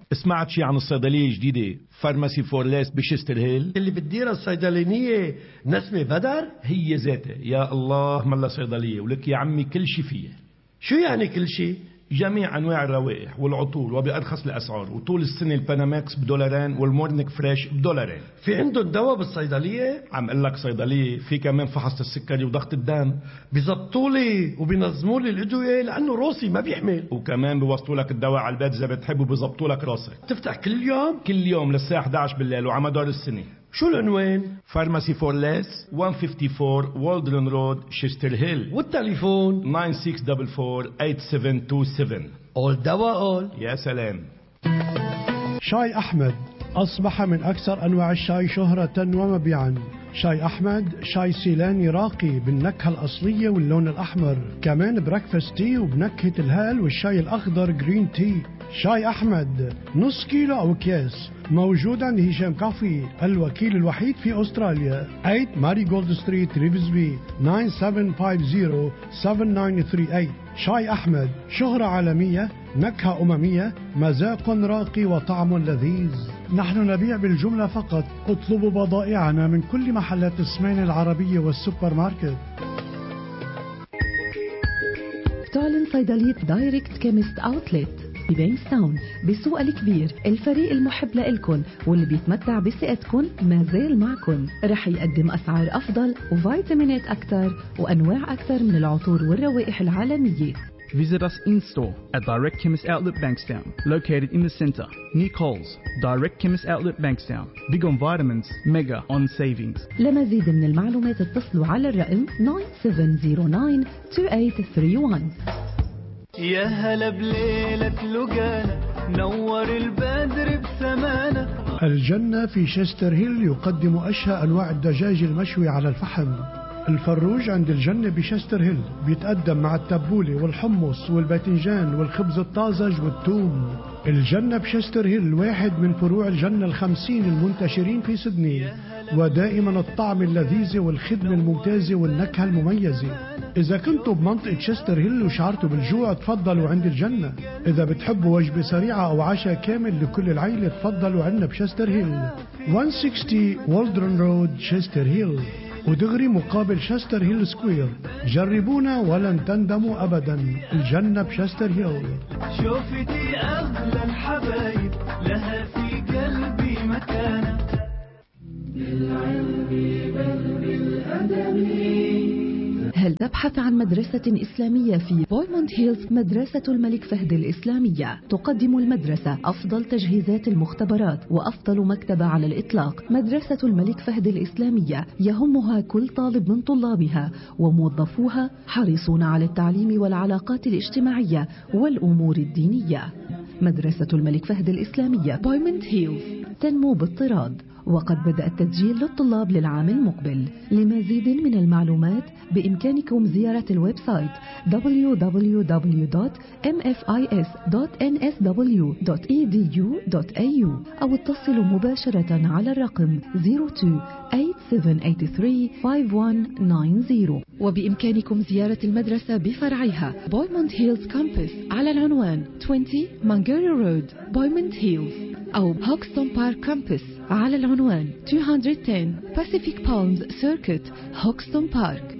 سمعت شي عن الصيدلية الجديدة فارماسي فور ليس بشستر هيل اللي بتديرها الصيدلانية نسمة بدر هي ذاتها يا الله ملا صيدلية ولك يا عمي كل شي فيها شو يعني كل شيء جميع انواع الروائح والعطور وبارخص الاسعار وطول السنه الباناماكس بدولارين والمورنيك فريش بدولارين في عندهم دواء بالصيدلية عم اقول لك صيدليه في كمان فحص السكري وضغط الدم بيزبطوا لي وبينظموا لي الادويه لانه روسي ما بيحمل وكمان بيوصلوا لك الدواء على البيت اذا بتحب وبيظبطوا لك راسك تفتح كل يوم كل يوم للساعه 11 بالليل وعلى مدار السنه شو العنوان فارماسي فور ليس 154 والدرن رود شيستر هيل والتليفون 9644 اول دواء اول يا سلام شاي أحمد أصبح من أكثر أنواع الشاي شهرة ومبيعا شاي أحمد شاي سيلاني راقي بالنكهة الأصلية واللون الأحمر كمان بريكفاست تي وبنكهة الهال والشاي الأخضر جرين تي شاي أحمد نص كيلو أو أكياس موجود عند هشام كافي الوكيل الوحيد في أستراليا 8 ماري جولد ستريت ريفزبي 9750 شاي أحمد شهرة عالمية نكهة أممية مذاق راقي وطعم لذيذ نحن نبيع بالجملة فقط اطلبوا بضائعنا من كل محلات السمين العربية والسوبر ماركت تعلن صيدلية دايركت كيمست اوتلت ببينستاون بالسوق الكبير الفريق المحب لإلكن واللي بيتمتع بثقتكن ما زال معكن رح يقدم أسعار أفضل وفيتامينات أكثر وأنواع أكثر من العطور والروائح العالمية Visit us in store at Direct Chemist Outlet Bankstown, located in the centre, near Coles. Direct Chemist Outlet Bankstown. Big on vitamins, mega on savings. لمزيد من المعلومات اتصلوا على الرقم 97092831 يا هلا بليلة لقانا نور البدر بسمانا الجنة في شستر هيل يقدم أشهى أنواع الدجاج المشوي على الفحم الفروج عند الجنة بشستر هيل بيتقدم مع التبولة والحمص والباذنجان والخبز الطازج والثوم الجنة بشستر هيل واحد من فروع الجنة الخمسين المنتشرين في سدني ودائما الطعم اللذيذ والخدمة الممتازة والنكهة المميزة إذا كنتوا بمنطقة شستر هيل وشعرتوا بالجوع تفضلوا عند الجنة إذا بتحبوا وجبة سريعة أو عشاء كامل لكل العيلة تفضلوا عنا بشستر هيل 160 والدرن رود شستر هيل ودغري مقابل شستر هيل سكوير جربونا ولن تندموا أبدا الجنة بشستر هيل شوفتي أغلى الحبايب لها في قلبي مكانة هل تبحث عن مدرسة إسلامية في بويموند هيلز مدرسة الملك فهد الإسلامية تقدم المدرسة أفضل تجهيزات المختبرات وأفضل مكتبة على الإطلاق مدرسة الملك فهد الإسلامية يهمها كل طالب من طلابها وموظفوها حريصون على التعليم والعلاقات الاجتماعية والأمور الدينية مدرسة الملك فهد الإسلامية بويموند هيلز تنمو باضطراد وقد بدأ التسجيل للطلاب للعام المقبل لمزيد من المعلومات بإمكانكم زيارة الويب سايت www.mfis.nsw.edu.au أو اتصلوا مباشرة على الرقم 02-8783-5190 وبإمكانكم زيارة المدرسة بفرعها بويموند هيلز كامبس على العنوان 20 مانجيري رود بويموند هيلز أو هوكستون بارك كامبس على العنوان 210 Pacific Palms Circuit هوكستون بارك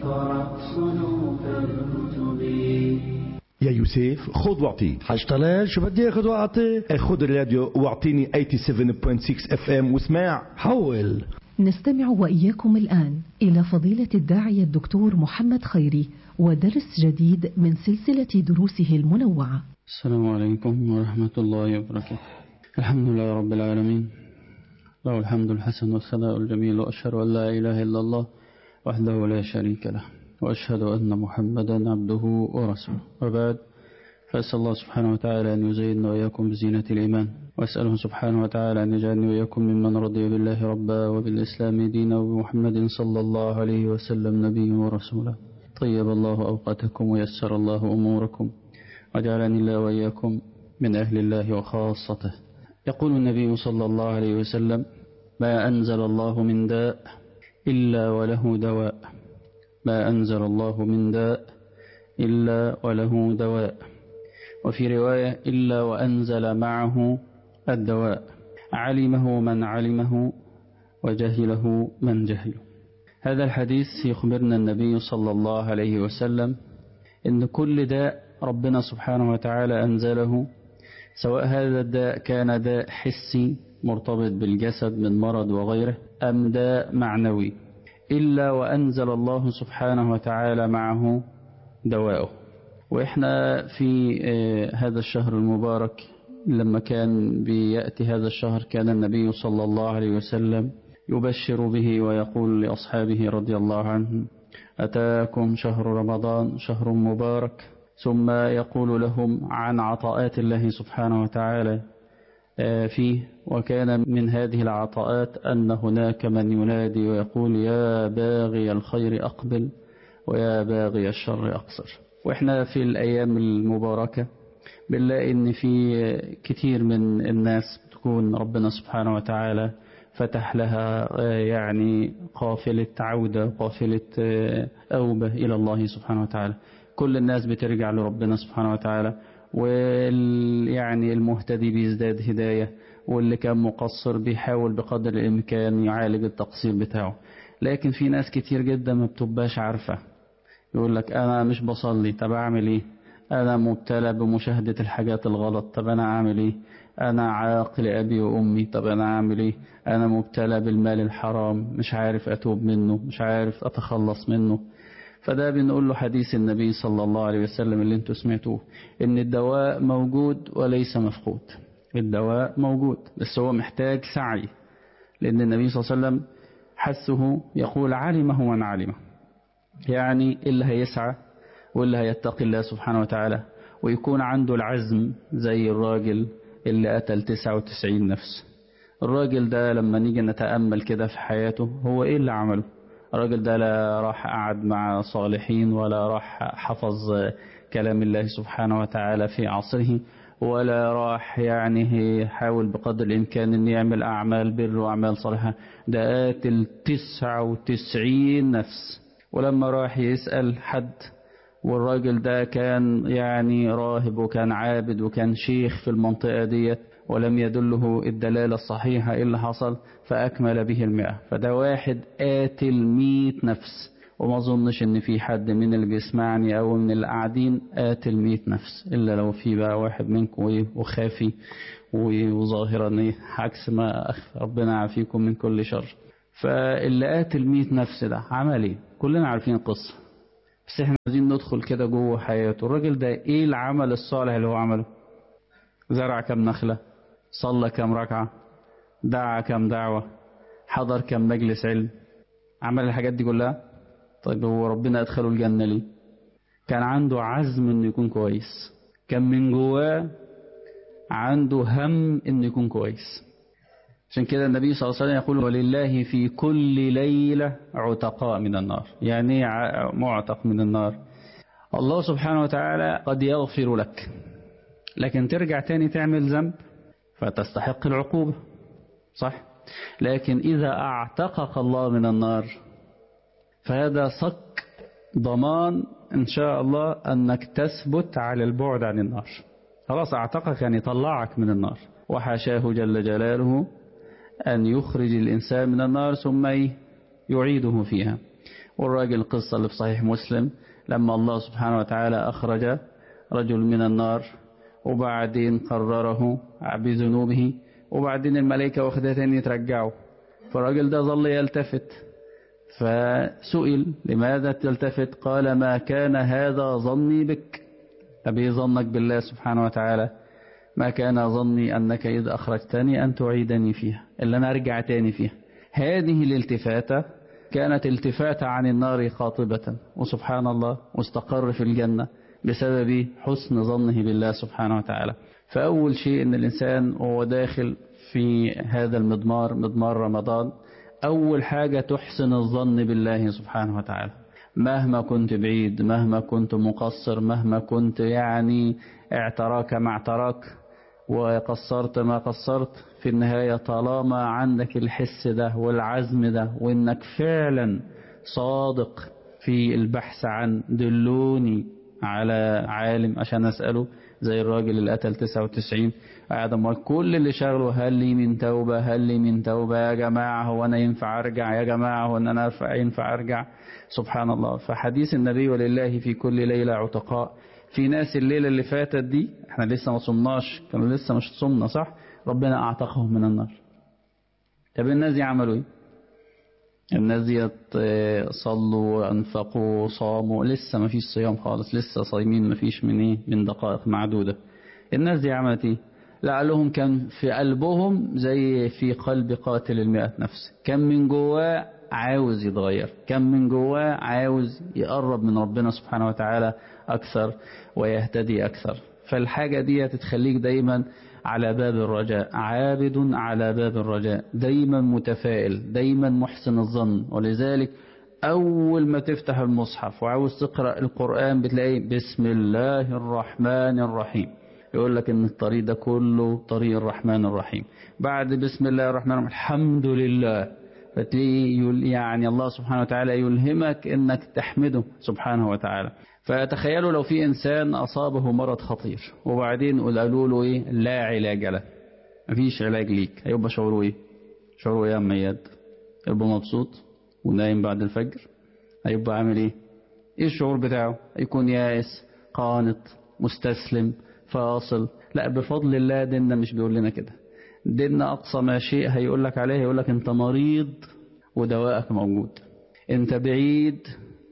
يا يوسف خذ واعطي حاج طلال شو بدي اخذ واعطي خذ الراديو واعطيني 87.6 اف ام واسمع حول نستمع وإياكم الآن إلى فضيلة الداعية الدكتور محمد خيري ودرس جديد من سلسلة دروسه المنوعة السلام عليكم ورحمة الله وبركاته الحمد لله رب العالمين له الحمد الحسن والثناء الجميل وأشهد أن لا إله إلا الله وحده لا شريك له وأشهد أن محمدا عبده ورسوله وبعد فأسأل الله سبحانه وتعالى أن يزيننا وإياكم بزينة الإيمان وأسأله سبحانه وتعالى أن يجعلني وإياكم ممن رضي بالله ربا وبالإسلام دينا وبمحمد صلى الله عليه وسلم نبيا ورسولا طيب الله أوقاتكم ويسر الله أموركم وجعلني الله وإياكم من أهل الله وخاصته يقول النبي صلى الله عليه وسلم ما أنزل الله من داء إلا وله دواء ما أنزل الله من داء إلا وله دواء وفي رواية إلا وأنزل معه الدواء علمه من علمه وجهله من جهله هذا الحديث يخبرنا النبي صلى الله عليه وسلم إن كل داء ربنا سبحانه وتعالى أنزله سواء هذا الداء كان داء حسي مرتبط بالجسد من مرض وغيره أم داء معنوي إلا وأنزل الله سبحانه وتعالى معه دواءه وإحنا في هذا الشهر المبارك لما كان بيأتي هذا الشهر كان النبي صلى الله عليه وسلم يبشر به ويقول لأصحابه رضي الله عنهم أتاكم شهر رمضان شهر مبارك ثم يقول لهم عن عطاءات الله سبحانه وتعالى فيه وكان من هذه العطاءات أن هناك من ينادي ويقول يا باغي الخير أقبل ويا باغي الشر أقصر وإحنا في الأيام المباركة بنلاقي إن في كتير من الناس تكون ربنا سبحانه وتعالى فتح لها يعني قافلة عودة قافلة أوبة إلى الله سبحانه وتعالى كل الناس بترجع لربنا سبحانه وتعالى وال يعني المهتدي بيزداد هداية واللي كان مقصر بيحاول بقدر الإمكان يعالج التقصير بتاعه لكن في ناس كتير جدا ما بتبقاش عارفة يقول لك أنا مش بصلي طب أعمل إيه أنا مبتلى بمشاهدة الحاجات الغلط طب أنا أعمل إيه أنا عاق لأبي وأمي طب أنا أعمل إيه أنا مبتلى بالمال الحرام مش عارف أتوب منه مش عارف أتخلص منه فده بنقول له حديث النبي صلى الله عليه وسلم اللي انتوا سمعتوه ان الدواء موجود وليس مفقود الدواء موجود بس هو محتاج سعي لان النبي صلى الله عليه وسلم حثه يقول علمه من علمه يعني اللي هيسعى واللي هيتقي الله سبحانه وتعالى ويكون عنده العزم زي الراجل اللي قتل 99 نفس الراجل ده لما نيجي نتأمل كده في حياته هو ايه اللي عمله الراجل ده لا راح قعد مع صالحين ولا راح حفظ كلام الله سبحانه وتعالى في عصره ولا راح يعني حاول بقدر الإمكان أن يعمل أعمال بر وأعمال صالحة ده قاتل تسعة وتسعين نفس ولما راح يسأل حد والراجل ده كان يعني راهب وكان عابد وكان شيخ في المنطقة ديت ولم يدله الدلالة الصحيحة إيه اللي حصل فأكمل به المئة فده واحد قاتل مئة نفس وما أظنش إن في حد من اللي بيسمعني أو من اللي قاعدين قاتل مئة نفس إلا لو في بقى واحد منكم وخافي وظاهرا عكس ما ربنا يعافيكم من كل شر فاللي قاتل مئة نفس ده عمل إيه؟ كلنا عارفين القصة بس احنا عايزين ندخل كده جوه حياته الراجل ده ايه العمل الصالح اللي هو عمله زرع كم نخلة صلى كم ركعة دعا كم دعوة حضر كم مجلس علم عمل الحاجات دي كلها طيب هو ربنا أدخله الجنة ليه كان عنده عزم انه يكون كويس كان من جواه عنده هم انه يكون كويس عشان كده النبي صلى الله عليه وسلم يقول ولله في كل ليلة عتقاء من النار يعني معتق من النار الله سبحانه وتعالى قد يغفر لك لكن ترجع تاني تعمل ذنب فتستحق العقوبة صح لكن إذا أعتقك الله من النار فهذا صك ضمان إن شاء الله أنك تثبت على البعد عن النار خلاص أعتقك يعني طلعك من النار وحاشاه جل جلاله أن يخرج الإنسان من النار ثم يعيده فيها والراجل القصة اللي في صحيح مسلم لما الله سبحانه وتعالى أخرج رجل من النار وبعدين قرره بذنوبه وبعدين الملائكة واخدها تاني ترجعه فالراجل ده ظل يلتفت فسئل لماذا تلتفت قال ما كان هذا ظني بك أبي ظنك بالله سبحانه وتعالى ما كان ظني أنك إذا أخرجتني أن تعيدني فيها إلا أنا أرجع تاني فيها هذه الالتفاتة كانت التفاتة عن النار خاطبة وسبحان الله واستقر في الجنة بسبب حسن ظنه بالله سبحانه وتعالى فأول شيء أن الإنسان وهو داخل في هذا المضمار مضمار رمضان أول حاجة تحسن الظن بالله سبحانه وتعالى مهما كنت بعيد مهما كنت مقصر مهما كنت يعني اعتراك ما اعتراك وقصرت ما قصرت في النهاية طالما عندك الحس ده والعزم ده وانك فعلا صادق في البحث عن دلوني على عالم عشان أسأله زي الراجل اللي قتل 99 قاعد أمال كل اللي شغله هل لي من توبة هل لي من توبة يا جماعة هو أنا ينفع أرجع يا جماعة هو أنا أرفع ينفع أرجع سبحان الله فحديث النبي ولله في كل ليلة عتقاء في ناس الليلة اللي فاتت دي احنا لسه ما صمناش كانوا لسه مش صمنا صح ربنا أعتقهم من النار طب الناس دي عملوا ايه الناس ديت صلوا أنفقوا صاموا لسه ما فيش صيام خالص لسه صايمين ما فيش من ايه من دقائق معدودة الناس دي عملت ايه لعلهم كان في قلبهم زي في قلب قاتل المئة نفس كان من جواه عاوز يتغير كان من جواه عاوز يقرب من ربنا سبحانه وتعالى أكثر ويهتدي أكثر فالحاجة دي تتخليك دايما على باب الرجاء عابد على باب الرجاء دايما متفائل دايما محسن الظن ولذلك أول ما تفتح المصحف وعاوز تقرأ القرآن بتلاقي بسم الله الرحمن الرحيم يقول لك ان الطريق ده كله طريق الرحمن الرحيم بعد بسم الله الرحمن الرحيم الحمد لله فتلاقي يعني الله سبحانه وتعالى يلهمك انك تحمده سبحانه وتعالى فتخيلوا لو في انسان اصابه مرض خطير وبعدين قالوا له ايه لا علاج له مفيش علاج ليك هيبقى شعوره ايه شعوره ايه يا ام اياد يبقى مبسوط ونايم بعد الفجر هيبقى عامل ايه ايه الشعور بتاعه يكون يائس قانط مستسلم فاصل لا بفضل الله ديننا مش بيقول لنا كده ديننا أقصى ما شيء هيقول لك عليه يقول لك أنت مريض ودوائك موجود أنت بعيد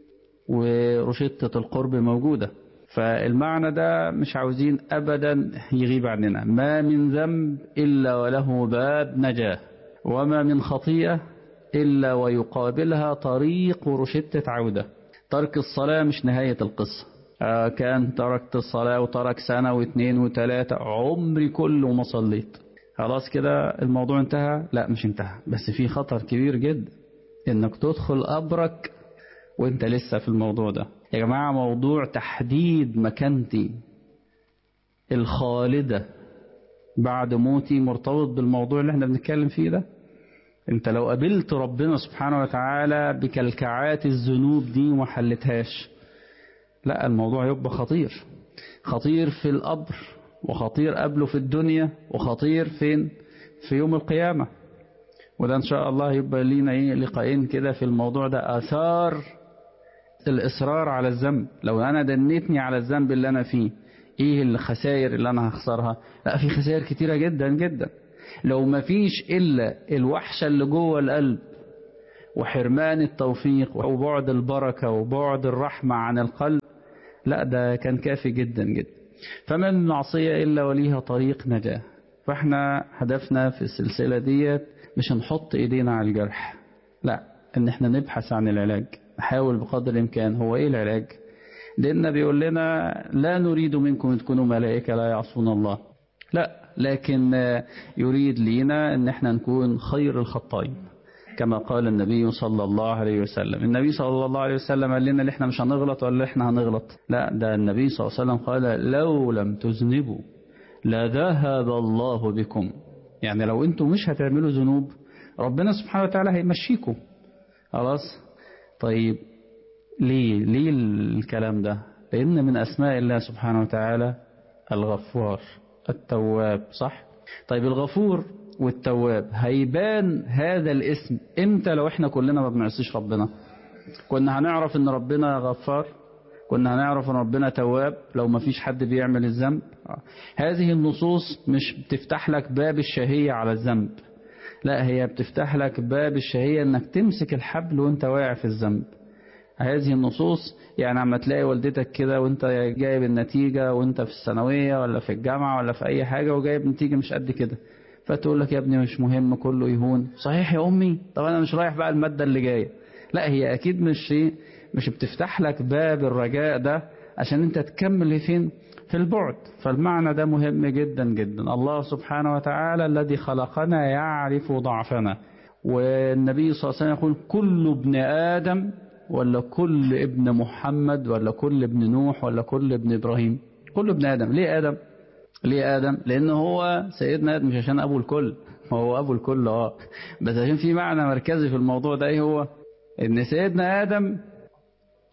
ورشدة القرب موجودة فالمعنى ده مش عاوزين أبدا يغيب عننا ما من ذنب إلا وله باب نجاة وما من خطيئة إلا ويقابلها طريق رشدة عودة ترك الصلاة مش نهاية القصة كان تركت الصلاة وترك سنة واثنين وثلاثة عمري كله ما صليت خلاص كده الموضوع انتهى لا مش انتهى بس في خطر كبير جدا انك تدخل قبرك وانت لسه في الموضوع ده يا جماعة موضوع تحديد مكانتي الخالدة بعد موتي مرتبط بالموضوع اللي احنا بنتكلم فيه ده انت لو قابلت ربنا سبحانه وتعالى بكلكعات الذنوب دي وما حلتهاش لا الموضوع يبقى خطير خطير في القبر وخطير قبله في الدنيا وخطير فين في يوم القيامة وده إن شاء الله يبقى لينا إيه لقاءين كده في الموضوع ده آثار الإصرار على الذنب لو أنا دنيتني على الذنب اللي أنا فيه إيه الخسائر اللي أنا هخسرها لا في خسائر كتيرة جدا جدا لو ما فيش إلا الوحشة اللي جوه القلب وحرمان التوفيق وبعد البركة وبعد الرحمة عن القلب لا ده كان كافي جدا جدا فما من معصية إلا وليها طريق نجاة فاحنا هدفنا في السلسلة ديت مش نحط ايدينا على الجرح لا ان احنا نبحث عن العلاج نحاول بقدر الامكان هو ايه العلاج لان بيقول لنا لا نريد منكم ان تكونوا ملائكة لا يعصون الله لا لكن يريد لينا ان احنا نكون خير الخطائين كما قال النبي صلى الله عليه وسلم النبي صلى الله عليه وسلم قال لنا ان احنا مش هنغلط ولا احنا هنغلط لا ده النبي صلى الله عليه وسلم قال لو لم تذنبوا لذهب الله بكم يعني لو انتم مش هتعملوا ذنوب ربنا سبحانه وتعالى هيمشيكم خلاص طيب ليه ليه الكلام ده لان من اسماء الله سبحانه وتعالى الغفار التواب صح طيب الغفور والتواب هيبان هذا الاسم امتى لو احنا كلنا ما بنعصيش ربنا كنا هنعرف ان ربنا غفار كنا هنعرف ان ربنا تواب لو ما فيش حد بيعمل الذنب هذه النصوص مش بتفتح لك باب الشهية على الذنب لا هي بتفتح لك باب الشهية انك تمسك الحبل وانت واقع في الذنب هذه النصوص يعني عم تلاقي والدتك كده وانت جايب النتيجة وانت في الثانوية ولا في الجامعة ولا في اي حاجة وجايب نتيجة مش قد كده فتقول لك يا ابني مش مهم كله يهون صحيح يا امي طب انا مش رايح بقى المادة اللي جاية لا هي اكيد مش ايه مش بتفتح لك باب الرجاء ده عشان انت تكمل فين في البعد فالمعنى ده مهم جدا جدا الله سبحانه وتعالى الذي خلقنا يعرف ضعفنا والنبي صلى الله عليه وسلم يقول كل ابن آدم ولا كل ابن محمد ولا كل ابن نوح ولا كل ابن إبراهيم كل ابن آدم ليه آدم ليه آدم لأن هو سيدنا آدم مش عشان أبو الكل هو أبو الكل اه بس عشان في معنى مركزي في الموضوع ده ايه هو ان سيدنا آدم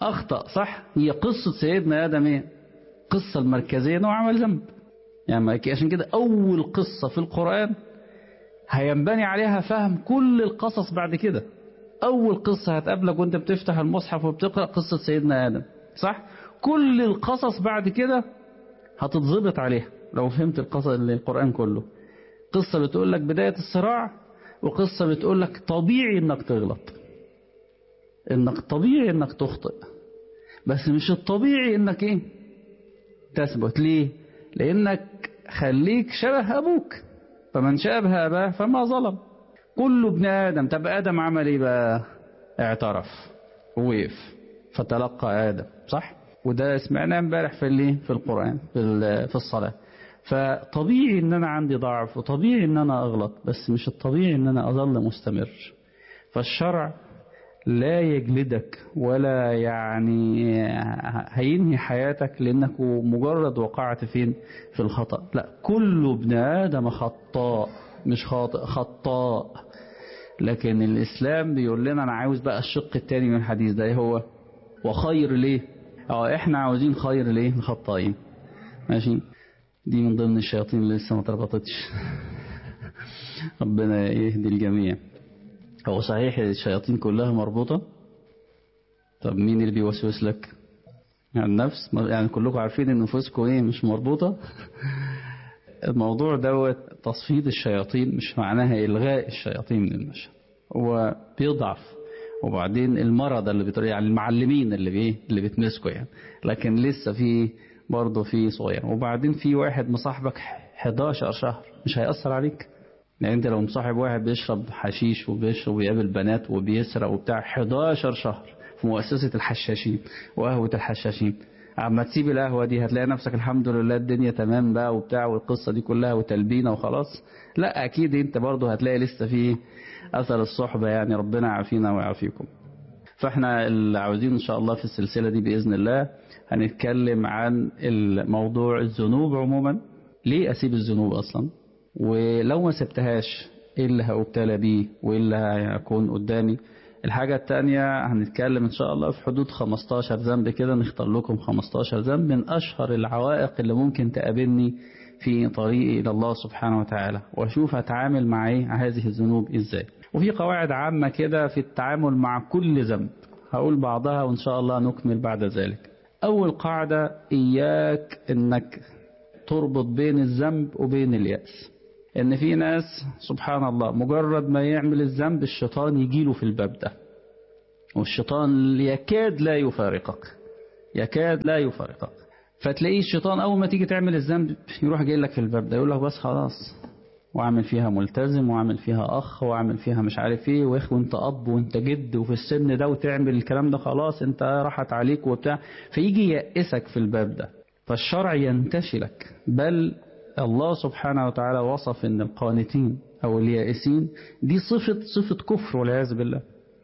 أخطأ صح هي قصة سيدنا آدم إيه قصة المركزية إنه عمل ذنب يعني عشان كده أول قصة في القرآن هينبني عليها فهم كل القصص بعد كده أول قصة هتقابلك وأنت بتفتح المصحف وبتقرأ قصة سيدنا آدم صح كل القصص بعد كده هتتظبط عليها لو فهمت القصص القرآن كله قصة بتقول لك بداية الصراع وقصة بتقول لك طبيعي انك تغلط انك طبيعي انك تخطئ بس مش الطبيعي انك ايه تثبت ليه لانك خليك شبه ابوك فمن شابه اباه فما ظلم كل ابن ادم طب ادم عمل ايه بقى اعترف ووقف فتلقى ادم صح وده سمعناه امبارح في الايه في القران في في الصلاه فطبيعي ان انا عندي ضعف وطبيعي ان انا اغلط بس مش الطبيعي ان انا اظل مستمر فالشرع لا يجلدك ولا يعني هينهي حياتك لانك مجرد وقعت فين في الخطأ لا كل ابن ادم خطاء مش خاطئ خطاء لكن الاسلام بيقول لنا انا عاوز بقى الشق الثاني من الحديث ده ايه هو وخير ليه اه احنا عاوزين خير ليه الخطائين ماشي دي من ضمن الشياطين اللي لسه ما تربطتش ربنا يهدي الجميع هو صحيح الشياطين كلها مربوطة طب مين اللي بيوسوس لك يعني النفس يعني كلكم عارفين ان نفوسكم ايه مش مربوطة الموضوع دوت تصفيد الشياطين مش معناها الغاء الشياطين من المشهد هو بيضعف وبعدين المرض اللي بيطري يعني المعلمين اللي بيه اللي بتمسكوا يعني لكن لسه في برضه في صغير وبعدين في واحد مصاحبك 11 شهر مش هيأثر عليك يعني انت لو مصاحب واحد بيشرب حشيش وبيشرب ويقابل بنات وبيسرق وبتاع 11 شهر في مؤسسة الحشاشين وقهوة الحشاشين اما تسيب القهوة دي هتلاقي نفسك الحمد لله الدنيا تمام بقى وبتاع والقصة دي كلها وتلبينة وخلاص لا اكيد انت برضه هتلاقي لسه في اثر الصحبة يعني ربنا يعافينا ويعافيكم فاحنا اللي عاوزين ان شاء الله في السلسلة دي بإذن الله هنتكلم عن الموضوع الذنوب عموما ليه اسيب الذنوب اصلا ولو ما سبتهاش ايه اللي هأبتلى بيه وايه اللي هيكون قدامي الحاجة التانية هنتكلم ان شاء الله في حدود 15 ذنب كده نختار لكم 15 ذنب من اشهر العوائق اللي ممكن تقابلني في طريقي الى الله سبحانه وتعالى واشوف هتعامل مع ايه هذه الذنوب ازاي وفي قواعد عامة كده في التعامل مع كل ذنب هقول بعضها وان شاء الله نكمل بعد ذلك اول قاعدة اياك انك تربط بين الذنب وبين اليأس ان في ناس سبحان الله مجرد ما يعمل الذنب الشيطان يجيله في الباب ده والشيطان يكاد لا يفارقك يكاد لا يفارقك فتلاقيه الشيطان اول ما تيجي تعمل الذنب يروح جاي لك في الباب ده يقول لك بس خلاص واعمل فيها ملتزم واعمل فيها اخ واعمل فيها مش عارف ايه واخ وانت اب وانت جد وفي السن ده وتعمل الكلام ده خلاص انت راحت عليك وبتاع فيجي يأسك في الباب ده فالشرع ينتشلك بل الله سبحانه وتعالى وصف ان القانتين او اليائسين دي صفة صفة كفر والعياذ بالله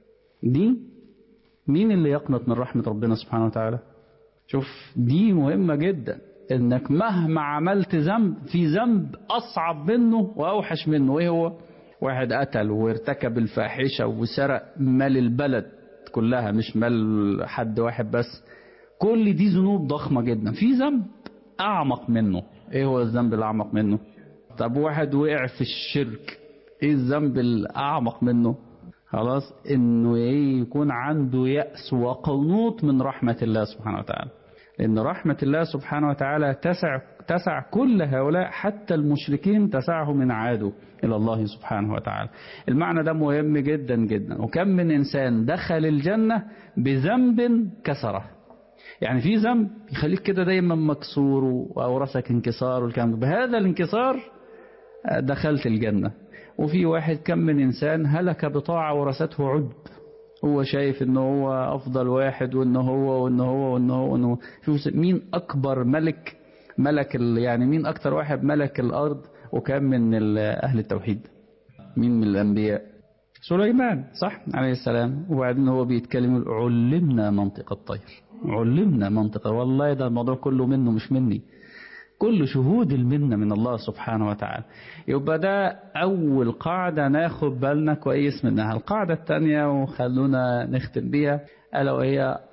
دي مين اللي يقنط من رحمة ربنا سبحانه وتعالى شوف دي مهمة جدا انك مهما عملت ذنب في ذنب اصعب منه واوحش منه ايه هو واحد قتل وارتكب الفاحشة وسرق مال البلد كلها مش مال حد واحد بس كل دي ذنوب ضخمة جدا في ذنب اعمق منه ايه هو الذنب الاعمق منه طب واحد وقع في الشرك ايه الذنب الاعمق منه خلاص انه ايه يكون عنده يأس وقنوط من رحمة الله سبحانه وتعالى لان رحمة الله سبحانه وتعالى تسع تسع كل هؤلاء حتى المشركين تسعهم من عادوا إلى الله سبحانه وتعالى المعنى ده مهم جدا جدا وكم من إنسان دخل الجنة بذنب كسره يعني في ذنب يخليك كده دايما مكسور وأورثك انكسار والكلام بهذا الانكسار دخلت الجنة وفي واحد كم من إنسان هلك بطاعة ورثته عجب هو شايف انه هو افضل واحد وانه هو وانه هو وانه هو وانه شوف مين اكبر ملك ملك يعني مين اكتر واحد ملك الارض وكان من اهل التوحيد مين من الانبياء سليمان صح عليه السلام وبعدين هو بيتكلم علمنا منطق الطير علمنا منطق والله ده الموضوع كله منه مش مني كل شهود المنة من الله سبحانه وتعالى يبقى ده أول قاعدة ناخد بالنا كويس منها القاعدة الثانية وخلونا نختم بيها ألا وهي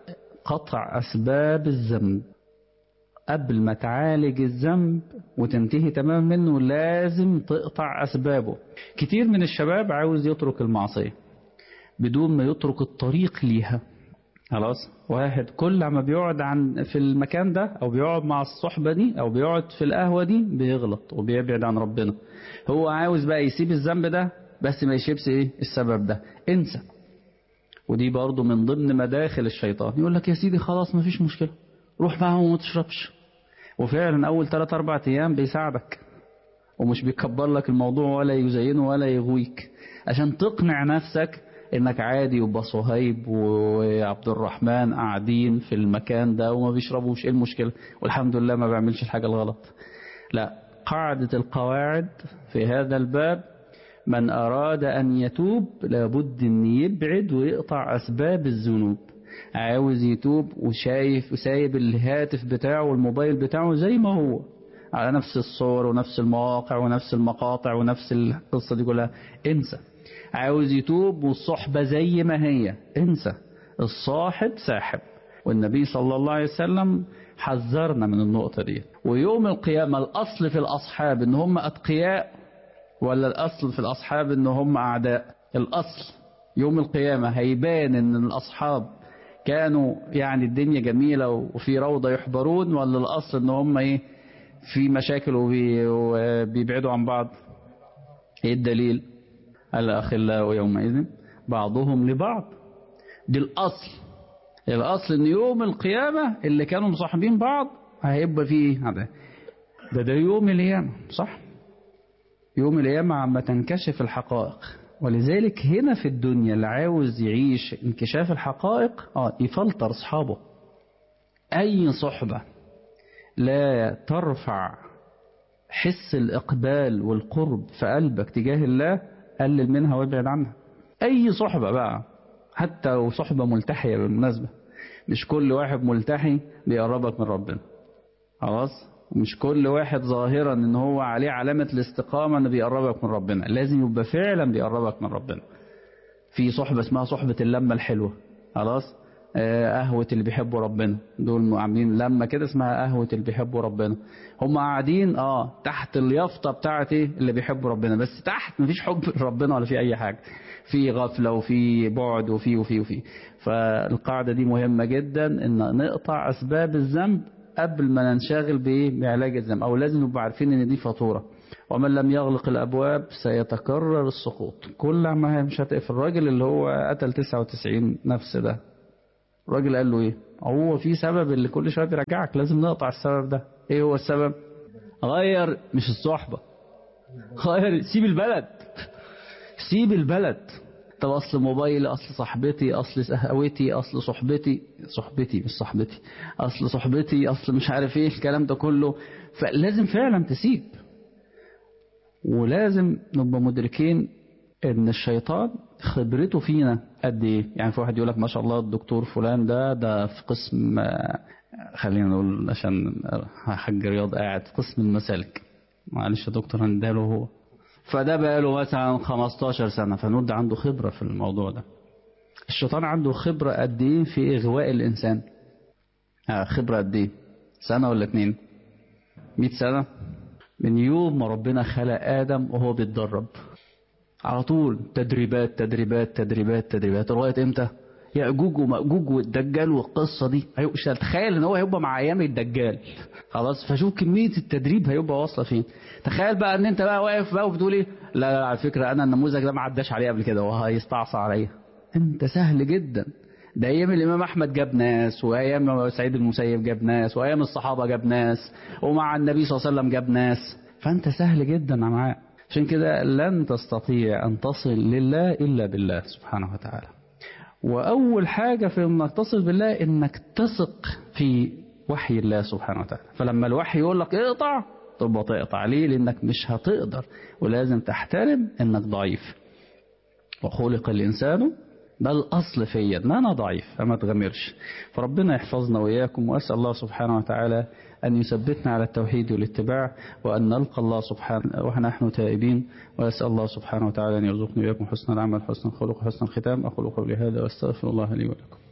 قطع أسباب الذنب قبل ما تعالج الذنب وتنتهي تمام منه لازم تقطع أسبابه كتير من الشباب عاوز يترك المعصية بدون ما يترك الطريق ليها خلاص واحد كل ما بيقعد عن في المكان ده او بيقعد مع الصحبة دي او بيقعد في القهوة دي بيغلط وبيبعد عن ربنا هو عاوز بقى يسيب الذنب ده بس ما يشيبش ايه السبب ده انسى ودي برضو من ضمن مداخل الشيطان يقول لك يا سيدي خلاص ما فيش مشكلة روح معاهم وما تشربش وفعلا اول 3 4 ايام بيساعدك ومش بيكبر لك الموضوع ولا يزينه ولا يغويك عشان تقنع نفسك انك عادي يبقى صهيب وعبد الرحمن قاعدين في المكان ده وما بيشربوش ايه المشكلة والحمد لله ما بيعملش الحاجة الغلط لا قاعدة القواعد في هذا الباب من أراد أن يتوب لابد أن يبعد ويقطع أسباب الذنوب عاوز يتوب وشايف وسايب الهاتف بتاعه والموبايل بتاعه زي ما هو على نفس الصور ونفس المواقع ونفس المقاطع ونفس القصة دي كلها انسى عاوز يتوب والصحبة زي ما هي انسى الصاحب ساحب والنبي صلى الله عليه وسلم حذرنا من النقطة دي ويوم القيامة الأصل في الأصحاب إن هم أتقياء ولا الأصل في الأصحاب إن هم أعداء الأصل يوم القيامة هيبان إن الأصحاب كانوا يعني الدنيا جميلة وفي روضة يحبرون ولا الأصل إن هم إيه في مشاكل وبي- وبيبعدوا عن بعض إيه الدليل الأخلاء يومئذ بعضهم لبعض دي الأصل الأصل إن يوم القيامة اللي كانوا مصاحبين بعض هيبقى فيه هذا ده ده يوم القيامة صح يوم القيامة عما تنكشف الحقائق ولذلك هنا في الدنيا اللي عاوز يعيش انكشاف الحقائق اه يفلتر أصحابه أي صحبة لا ترفع حس الإقبال والقرب في قلبك تجاه الله قلل منها وابعد عنها أي صحبة بقى حتى لو صحبة ملتحية بالمناسبة مش كل واحد ملتحي بيقربك من ربنا خلاص مش كل واحد ظاهرا ان هو عليه علامة الاستقامة ان بيقربك من ربنا لازم يبقى فعلا بيقربك من ربنا في صحبة اسمها صحبة اللمة الحلوة خلاص آه، قهوة اللي بيحبوا ربنا دول عاملين لمة كده اسمها قهوة اللي بيحبوا ربنا هم قاعدين اه تحت اليافطة بتاعت ايه اللي بيحبوا ربنا بس تحت مفيش حب لربنا ولا في اي حاجة في غفلة وفي بعد وفي وفي وفي فالقاعدة دي مهمة جدا ان نقطع اسباب الذنب قبل ما ننشغل بايه بعلاج الذنب او لازم نبقى عارفين ان دي فاتورة ومن لم يغلق الابواب سيتكرر السقوط كل ما هي مش هتقفل الراجل اللي هو قتل 99 نفس ده الراجل قال له ايه هو في سبب اللي كل شويه بيرجعك لازم نقطع السبب ده ايه هو السبب غير مش الصحبه غير سيب البلد سيب البلد طب اصل موبايلي اصل صاحبتي اصل قهوتي اصل صحبتي صحبتي مش صاحبتي اصل صحبتي اصل مش عارف ايه الكلام ده كله فلازم فعلا تسيب ولازم نبقى مدركين ان الشيطان خبرته فينا قد ايه يعني في واحد يقول لك ما شاء الله الدكتور فلان ده ده في قسم آه، خلينا نقول عشان حاج رياض قاعد في قسم المسالك معلش يا دكتور هنداله هو فده بقى له مثلا 15 سنة فنقول ده عنده خبرة في الموضوع ده الشيطان عنده خبرة قد ايه في اغواء الانسان آه خبرة قد ايه سنة ولا اتنين 100 سنة من يوم ما ربنا خلق آدم وهو بيتدرب على طول تدريبات تدريبات تدريبات تدريبات لغاية امتى يأجوج ومأجوج والدجال والقصة دي هيبقى مش تخيل ان هو هيبقى مع ايام الدجال خلاص فشوف كمية التدريب هيبقى واصلة فين تخيل بقى ان انت بقى واقف بقى وبتقول ايه لا, لا على فكرة انا النموذج ده ما عداش عليه قبل كده وهيستعصى عليا انت سهل جدا ده ايام الامام احمد جاب ناس وايام سعيد المسيب جاب ناس وايام الصحابة جاب ناس ومع النبي صلى الله عليه وسلم جاب ناس فانت سهل جدا معاه عشان كده لن تستطيع أن تصل لله إلا بالله سبحانه وتعالى وأول حاجة في أنك تصل بالله أنك تثق في وحي الله سبحانه وتعالى فلما الوحي يقول لك اقطع تبقى تقطع ليه لأنك مش هتقدر ولازم تحترم أنك ضعيف وخلق الإنسان ده الأصل فيا ان أنا ضعيف فما تغمرش فربنا يحفظنا وإياكم وأسأل الله سبحانه وتعالى أن يثبتنا على التوحيد والاتباع وأن نلقى الله سبحانه ونحن تائبين وأسأل الله سبحانه وتعالى أن يرزقني وإياكم حسن العمل حسن الخلق حسن الختام أقول قولي هذا وأستغفر الله لي ولكم